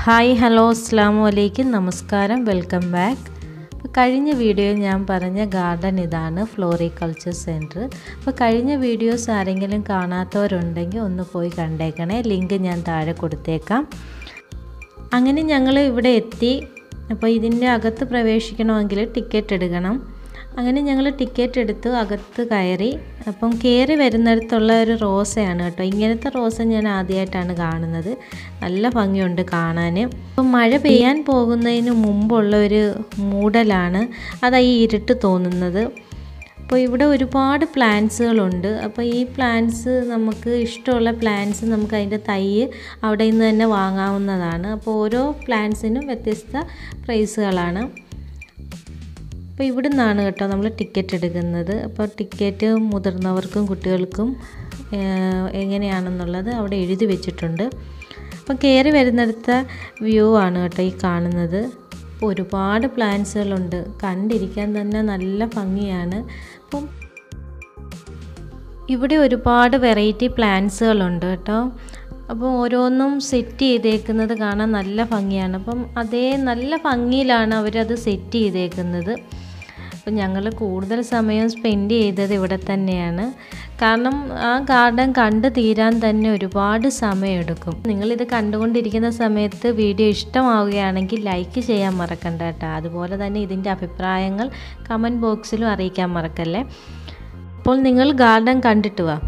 Hi hello അസ്സാം വലൈക്കും നമസ്കാരം വെൽക്കം ബാക്ക് അപ്പോൾ കഴിഞ്ഞ വീഡിയോയിൽ ഞാൻ പറഞ്ഞ ഗാർഡൻ ഇതാണ് ഫ്ലോറിക്കൾച്ചർ സെൻറ്റർ അപ്പോൾ കഴിഞ്ഞ വീഡിയോസ് ആരെങ്കിലും കാണാത്തവരുണ്ടെങ്കിൽ ഒന്ന് പോയി കണ്ടേക്കണേ ലിങ്ക് ഞാൻ താഴെ കൊടുത്തേക്കാം അങ്ങനെ ഞങ്ങൾ ഇവിടെ എത്തി അപ്പോൾ ഇതിൻ്റെ അകത്ത് പ്രവേശിക്കണമെങ്കിൽ ടിക്കറ്റ് എടുക്കണം അങ്ങനെ ഞങ്ങൾ ടിക്കറ്റ് എടുത്തു അകത്ത് കയറി അപ്പം കയറി വരുന്നിടത്തുള്ള ഒരു റോസയാണ് കേട്ടോ ഇങ്ങനത്തെ റോസ ഞാൻ ആദ്യമായിട്ടാണ് കാണുന്നത് നല്ല ഭംഗിയുണ്ട് കാണാൻ അപ്പം മഴ പെയ്യാൻ പോകുന്നതിന് മുമ്പുള്ള ഒരു മൂടലാണ് അതാ ഈ ഇരുട്ട് തോന്നുന്നത് അപ്പോൾ ഇവിടെ ഒരുപാട് പ്ലാന്റ്സുകളുണ്ട് അപ്പോൾ ഈ പ്ലാന്റ്സ് നമുക്ക് ഇഷ്ടമുള്ള പ്ലാന്റ്സ് നമുക്ക് അതിൻ്റെ തൈ അവിടെ നിന്ന് തന്നെ വാങ്ങാവുന്നതാണ് അപ്പോൾ ഓരോ പ്ലാന്റ്സിനും വ്യത്യസ്ത പ്രൈസുകളാണ് അപ്പോൾ ഇവിടെ നിന്നാണ് കേട്ടോ നമ്മൾ ടിക്കറ്റ് എടുക്കുന്നത് അപ്പോൾ ടിക്കറ്റ് മുതിർന്നവർക്കും കുട്ടികൾക്കും എങ്ങനെയാണെന്നുള്ളത് അവിടെ എഴുതി വെച്ചിട്ടുണ്ട് അപ്പം കയറി വരുന്നിടത്ത വ്യൂ ആണ് കേട്ടോ ഈ കാണുന്നത് അപ്പോൾ ഒരുപാട് പ്ലാന്റ്സുകളുണ്ട് കണ്ടിരിക്കാൻ തന്നെ നല്ല ഭംഗിയാണ് അപ്പം ഇവിടെ ഒരുപാട് വെറൈറ്റി പ്ലാന്റ്സുകളുണ്ട് കേട്ടോ അപ്പോൾ ഓരോന്നും സെറ്റ് ചെയ്തേക്കുന്നത് കാണാൻ നല്ല ഭംഗിയാണ് അപ്പം അതേ നല്ല ഭംഗിയിലാണ് അവരത് സെറ്റ് ചെയ്തേക്കുന്നത് അപ്പം ഞങ്ങൾ കൂടുതൽ സമയം സ്പെൻഡ് ചെയ്തത് ഇവിടെ തന്നെയാണ് കാരണം ആ ഗാർഡൻ കണ്ടു തീരാൻ തന്നെ ഒരുപാട് സമയമെടുക്കും നിങ്ങളിത് കണ്ടുകൊണ്ടിരിക്കുന്ന സമയത്ത് വീഡിയോ ഇഷ്ടമാവുകയാണെങ്കിൽ ലൈക്ക് ചെയ്യാൻ മറക്കണ്ട കേട്ടോ അതുപോലെ തന്നെ ഇതിൻ്റെ അഭിപ്രായങ്ങൾ കമൻറ്റ് ബോക്സിലും അറിയിക്കാൻ മറക്കല്ലേ അപ്പോൾ നിങ്ങൾ ഗാർഡൻ കണ്ടിട്ട് വാ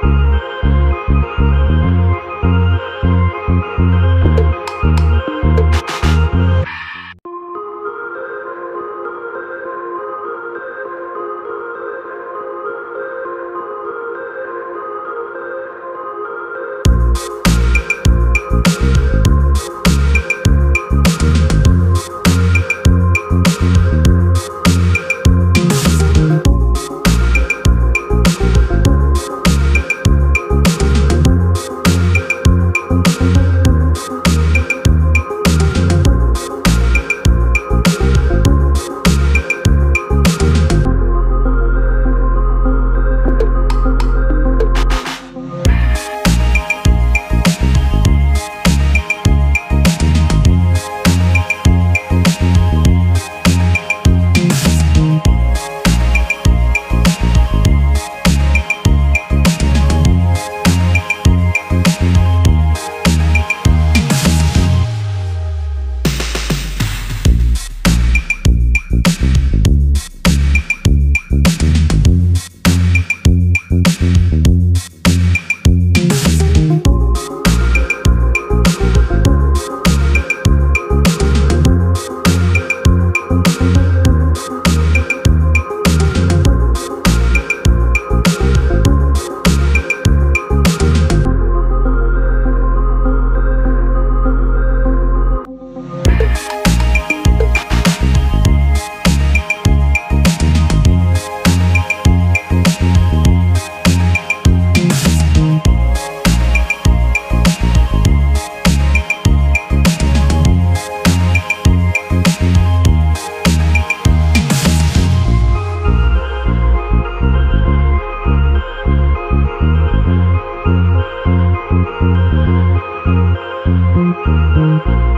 Thank you.